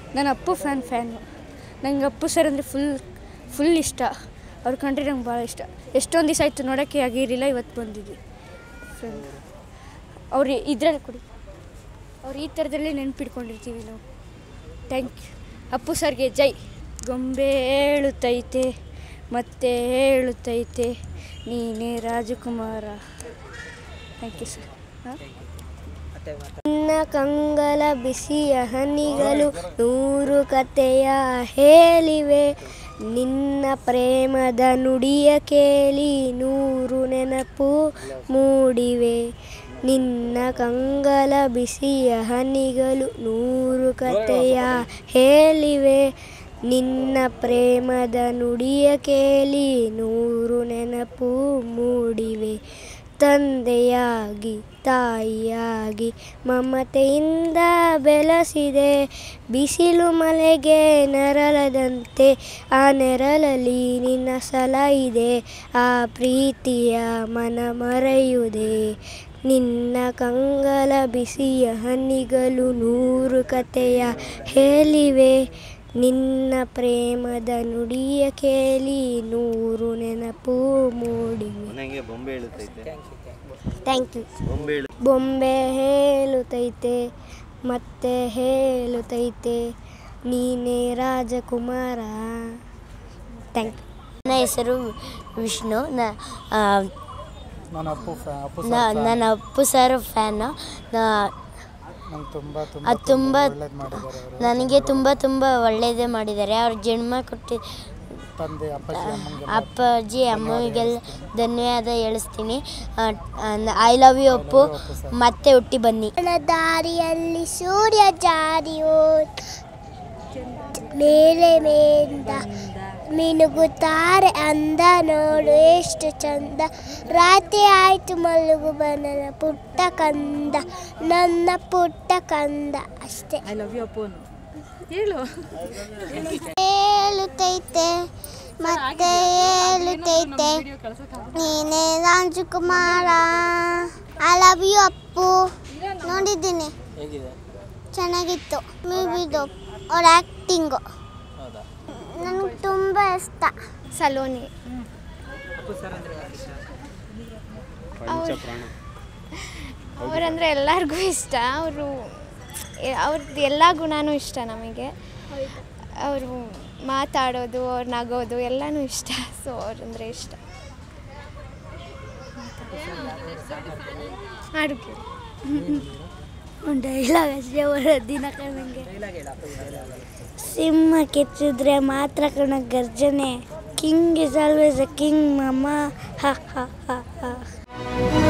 ನಾನು Appu fan fan ನಂಗೆ Appu sir ಅಂದರೆ ಫುಲ್ ಫುಲ್ ಇಷ್ಟ ಅವ್ರ ಕಂಡ್ರೆ ನಂಗೆ ಭಾಳ ಇಷ್ಟ ಎಷ್ಟೊಂದು ದಿವಸ ಆಯಿತು ನೋಡೋಕ್ಕೆ ಆಗಿರಲಿಲ್ಲ ಇವತ್ತು ಬಂದಿದ್ವಿ ಫ್ರೆಂಡ್ ಅವ್ರು ಇದ್ರಲ್ಲಿ ಕೊಡಿ ಅವ್ರು ಈ ಥರದಲ್ಲೇ ನೆನ್ಪಿಟ್ಕೊಂಡಿರ್ತೀವಿ ನಾವು ಥ್ಯಾಂಕ್ ಯು ಅಪ್ಪು ಸರ್ಗೆ ಜೈ ಗೊಂಬೆ ಹೇಳುತ್ತೈತೆ ಮತ್ತೆ ಹೇಳುತ್ತೈತೆ ನೀನೇ ರಾಜಕುಮಾರ ಥ್ಯಾಂಕ್ ಯು ಸರ್ ಹಾಂ ನಿನ್ನ ಕಂಗಲ ಬಿಸಿಯ ಹನಿಗಳು ನೂರು ಕಥೆಯ ಹೇಳಿವೆ ನಿನ್ನ ಪ್ರೇಮದ ನುಡಿಯ ಕೇಳಿ ನೂರು ನೆನಪು ಮೂಡಿವೆ ನಿನ್ನ ಕಂಗಲ ಬಿಸಿಯ ಹನಿಗಳು ನೂರು ಕಥೆಯ ಹೇಳಿವೆ ನಿನ್ನ ಪ್ರೇಮದ ನುಡಿಯ ಕೇಳಿ ನೂರು ನೆನಪು ಮೂಡಿವೆ ತಂದೆಯಾಗಿ ತಾಯಿಯಾಗಿ ಮಮತೆಯಿಂದ ಬೆಳೆಸಿದೆ ಬಿಸಿಲು ಮಳೆಗೆ ನೆರಳದಂತೆ ಆ ನೆರಳಲ್ಲಿ ನಿನ್ನ ಸಲ ಇದೆ ಆ ಪ್ರೀತಿಯ ಮನ ಮರೆಯುವುದೇ ನಿನ್ನ ಕಂಗಲ ಬಿಸಿಯ ಹನಿಗಳು ನೂರು ಕಥೆಯ ಹೇಳಿವೆ ನಿನ್ನ ಪ್ರೇಮದ ನುಡಿಯ ಕೇಳಿ ನೂರು ನೆನಪು ಮೂಡಿವೆ ನನಗೆ ಬೊಂಬೆ ಹೇಳುತ್ತೈತೆ ಥ್ಯಾಂಕ್ ಯು ಬೊಂಬೆ ಹೇಳು ಬೊಂಬೆ ಹೇಳುತ್ತೈತೆ ಮತ್ತೆ ಹೇಳುತ್ತೈತೆ ನೀನೇ ರಾಜಕುಮಾರ ಥ್ಯಾಂಕ್ ಯು ನನ್ನ ಹೆಸರು ವಿಷ್ಣು ನ- ಆ, ನಾನು ಅಪ್ಪು ಫ್ಯಾ ಅಪ್ಪು ನ- ನನ್ನ ಅಪ್ಪು ಸರ್ ಫ್ಯಾನು ನಂಗೆ ತುಂಬ ತುಂಬ ಅದು ತುಂಬ ಒಳ್ಳೇದು ಮಾಡಿದ್ದಾರೆ ಅವರು ನನಗೆ ತುಂಬ ತುಂಬ ಒಳ್ಳೆಯದೇ ಮಾಡಿದ್ದಾರೆ ಅವ್ರ ಜನ್ಮ ಕೊಟ್ಟು ತಂದೆ ಅಪ್ಪಾಜಿ ಅಮ್ಮಂಗೆ ಅಪ್ಪಾಜಿ ಅಮ್ಮನಿಗೆಲ್ಲ ಧನ್ಯವಾದ ಹೇಳಿಸ್ತೀನಿ ಐ ಲವ್ ಯು ಅಪ್ಪು ಮತ್ತೆ ಹುಟ್ಟಿ ಬನ್ನಿ ದಾರಿಯಲ್ಲಿ ಸೂರ್ಯ ಜಾರಿಯೋ ಮೇಲೆ ಮೇಲಿಂದ ಮಿನುಗುತ್ತಾರೆ ಅಂದ ನೋಡು ಎಷ್ಟು ಚಂದ ರಾತ್ರಿ ಆಯ್ತು ಮಲಗು ನನ್ನ ಪುಟ್ಟ ಕಂದ ನನ್ನ ಪುಟ್ಟ ಕಂದ ಅಷ್ಟೇ ಐ ಲವ್ ಯು ಅಪ್ಪೋನು ಹೇಳು ಹೇಳುತ್ತೈತೆ ಮತ್ತೆ ಹೇಳುತ್ತೈತೆ ನೀನೇ Rajakumara I love you Appu ನೋಡಿದ್ದೀನಿ ಚೆನ್ನಾಗಿತ್ತು ಮೂವಿದು ಅವ್ರ ಆ್ಯಕ್ಟಿಂಗು ನನಗೆ ತುಂಬ ಇಷ್ಟ ಸಲೋನಿ ಅವರಂದರೆ ಎಲ್ಲರಿಗೂ ಇಷ್ಟ ಅವರು ಅವ್ರದ್ದು ಎಲ್ಲ ಗುಣನೂ ಇಷ್ಟ ನಮಗೆ ಅವರು ಮಾತಾಡೋದು ಅವ್ರು ನಗೋದು ಎಲ್ಲನೂ ಇಷ್ಟ ಸೊ ಅವ್ರಂದರೆ ಇಷ್ಟ ಹಾಡು ಕೇಳಿ ಒಂದು ಡೈಲಾಗ್ ಅಷ್ಟೇ ಬರೋದು ದಿನ ಕಣಂಗೆ ಸಿಂಹ ಕೆಚ್ಚಿದ್ರೆ ಮಾತ್ರ ಕಣ ಗರ್ಜನೆ king is always a king ಮಮ್ಮ ಹ ಹ ಹ ಹ